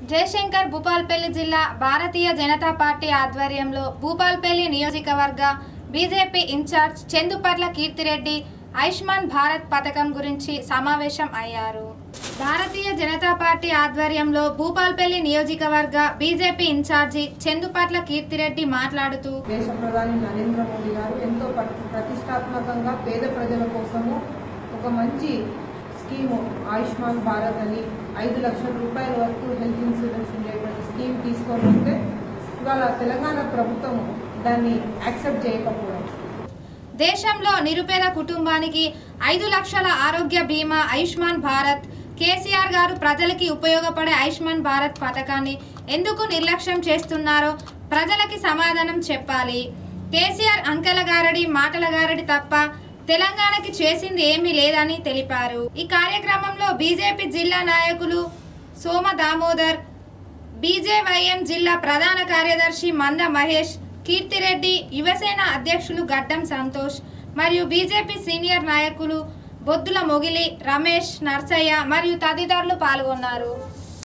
జయశంకర్ భూపాల్పల్లి జిల్లా భారతీయ జనతా పార్టీ ఆధ్వర్యంలో భూపాల్పల్లి నియోజకవర్గ బీజేపీ ఇన్ఛార్జ్ చందుపర్ల కీర్తిరెడ్డి ఆయుష్మాన్ భారత్ పథకం గురించి సమావేశం అయ్యారు భారతీయ జనతా పార్టీ ఆధ్వర్యంలో భూపాల్పల్లి నియోజకవర్గ బీజేపీ ఇన్ఛార్జి చందుపర్ల కీర్తిరెడ్డి మాట్లాడుతూ దేశ ప్రధాని నరేంద్ర మోడీ గారు ఎంతో ప్రతి- ప్రతిష్టాత్మకంగా పేద ప్రజల కోసము ఒక మంచి స్కీము ఆయుష్మాన్ భారత్ అని ఐదు లక్షల రూపాయల వరకు హెల్త్ ఇన్సూరెన్స్ ఉండేటువంటి స్కీమ్ తీసుకొని వస్తే ఇవాళ తెలంగాణ ప్రభుత్వం దాన్ని యాక్సెప్ట్ చేయకపోవడం దేశంలో నిరుపేద కుటుంబానికి ఐదు లక్షల ఆరోగ్య బీమా ఆయుష్మాన్ భారత్ కేసీఆర్ గారు ప్రజలకి ఉపయోగపడే ఆయుష్మాన్ భారత్ పథకాన్ని ఎందుకు నిర్లక్ష్యం చేస్తున్నారో ప్రజలకి సమాధానం చెప్పాలి కేసీఆర్ అంకెల గారడి మాటల గారడి తప్ప తెలంగాణకి చేసింది ఏమీ లేదని తెలిపారు ఈ కార్యక్రమంలో బీజేపీ జిల్లా నాయకులు సోమ దామోదర్ బీజేవైఎం జిల్లా ప్రధాన కార్యదర్శి మంద మహేష్ కీర్తిరెడ్డి యువసేన అధ్యక్షులు గడ్డం సంతోష్ మరియు బీజేపీ సీనియర్ నాయకులు బొద్దుల మొగిలి రమేష్ నర్సయ్య మరియు తదితరులు పాల్గొన్నారు